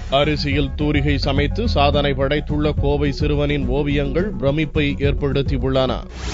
அரிசியில் தூரிகை சமைத்து சாதனை படைத்துள்ள கோவை சிறுவனின் ஓவியங்கள் பிரமிப்பை ஏற்படுத்தியுள்ளன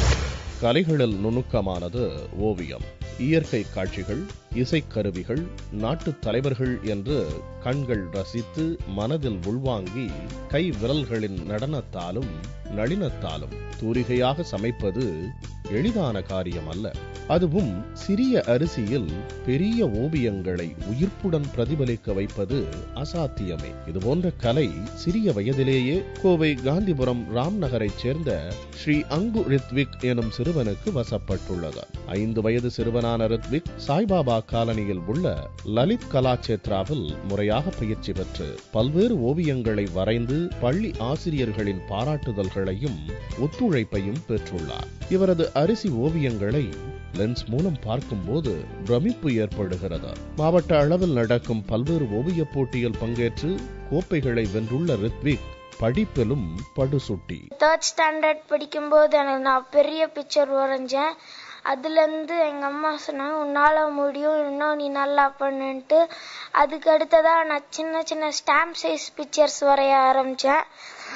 கலைகளில் நுணுக்கமானது ஓவியம் இயற்கை காட்சிகள் இசைக்கருவிகள் நாட்டுத் தலைவர்கள் என்று கண்கள் ரசித்து மனதில் உள்வாங்கி கை விரல்களின் நடனத்தாலும் நளினத்தாலும் தூரிகையாக சமைப்பது எளிதான காரியம் அல்ல அதுவும் சிறிய அரிசியில் பெரிய ஓவியங்களை உயிர்ப்புடன் பிரதிபலிக்க வைப்பது அசாத்தியமே இதுபோன்ற கலை சிறிய வயதிலேயே கோவை காந்திபுரம் ராம் நகரைச் சேர்ந்த ஸ்ரீ அங்கு ரித்விக் எனும் சிறுவனுக்கு வசப்பட்டுள்ளது ஐந்து வயது சிறுவனான ரித்விக் சாய்பாபா காலனியில் உள்ள லலித் கலாச்சேத்ராவில் முறையாக பயிற்சி பெற்று பல்வேறு ஓவியங்களை வரைந்து பள்ளி ஆசிரியர்களின் பாராட்டுதல்களையும் ஒத்துழைப்பையும் பெற்றுள்ளார் இவரது அரிசி ஓவியங்களை லென்ஸ் மூலம் பார்க்கும்போது பிரமிப்பு ஏற்படுகிறது மாவட்ட அளவில் நடக்கும் பல்வேறு ஓவியப் போட்டியில் பங்கேற்று கோப்பைகளை வென்றுள்ள ரித்விக் படிப்பிலும் படுசுட்டி தேர்ட் ஸ்டாண்டர்ட் படிக்கும்போது எனக்கு நான் பெரிய பிக்சர் வரைஞ்சேன் அதுலேருந்து எங்கள் அம்மா சொன்னாங்க உன்னால் முடியும் இன்னும் நீ நல்லா பண்ணுன்ட்டு அதுக்கு அடுத்ததாக நான் சின்ன சின்ன ஸ்டாம்ப் சைஸ் பிக்சர்ஸ் வரைய ஆரம்பித்தேன்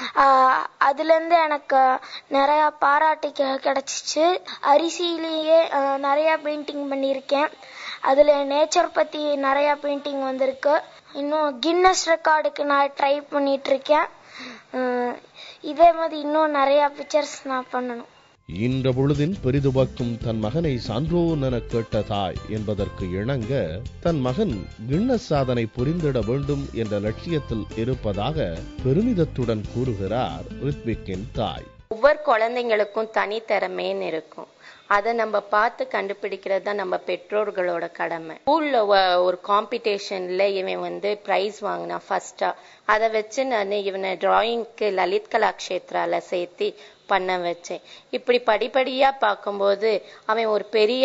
அதுலேருந்து எனக்கு நிறையா பாராட்டு கெ- கிடைச்சிச்சு அரிசியிலேயே அஹ், நிறையா பெயிண்டிங் பண்ணியிருக்கேன் அதில் நேச்சர் பற்றி நிறையா பெயிண்டிங் வந்திருக்கு இன்னும் கின்னஸ் ரெக்கார்டுக்கு நான் ட்ரை பண்ணிட்டு இருக்கேன் அஹ், இதே மாதிரி இன்னும் நிறையா பிக்சர்ஸ் நான் பண்ணணும் இன்ற பொழுதின் பெரிதுபக்கும் தன் மகனை சான்றோன் என கேட்ட தாய் என்பதற்கு இணங்க தன் மகன் கின்னஸ் சாதனை புரிந்திட வேண்டும் என்ற லட்சியத்தில் இருப்பதாக பெருமிதத்துடன் கூறுகிறார் ரித்விக்கின் தாய் ஒவ்வொரு குழந்தைங்களுக்கும் தனித்திறமைன்னு இருக்கும் அதை நம்ம பார்த்து கண்டுபிடிக்கிறது தான் நம்ம பெற்றோர்களோட கடமை ஸ்கூல்ல ஒரு காம்படிஷன்ல இவன் வந்து பிரைஸ் வாங்கினா ஃபர்ஸ்டா அதை வச்சு நான் இவனை டிராயிங்க்கு லலித் கலாக்ஷேத்ரால சேர்த்து பண்ண வச்சேன் இப்படி படிப்படியா பார்க்கும்போது அவன் ஒரு பெரிய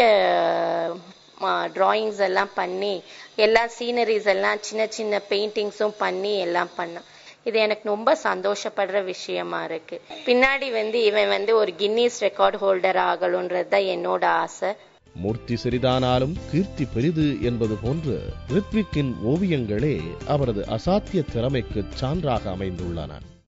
டிராயிங்ஸ் எல்லாம் பண்ணி எல்லா சீனரிஸ் எல்லாம் சின்ன சின்ன பெயிண்டிங்ஸும் பண்ணி எல்லாம் பண்ணான் இது எனக்கு ரொம்ப சந்தோஷப்படுற விஷயமா இருக்கு பின்னாடி வந்து இவன் வந்து ஒரு கின்னீஸ் ரெக்கார்ட் ஹோல்டர் ஆகணுன்றது தான் என்னோட ஆசை மூர்த்தி சிறிதானாலும் கீர்த்தி பெரிது என்பது போன்று ரித்விக்கின் ஓவியங்களே அவரது அசாத்திய திறமைக்கு சான்றாக அமைந்துள்ளன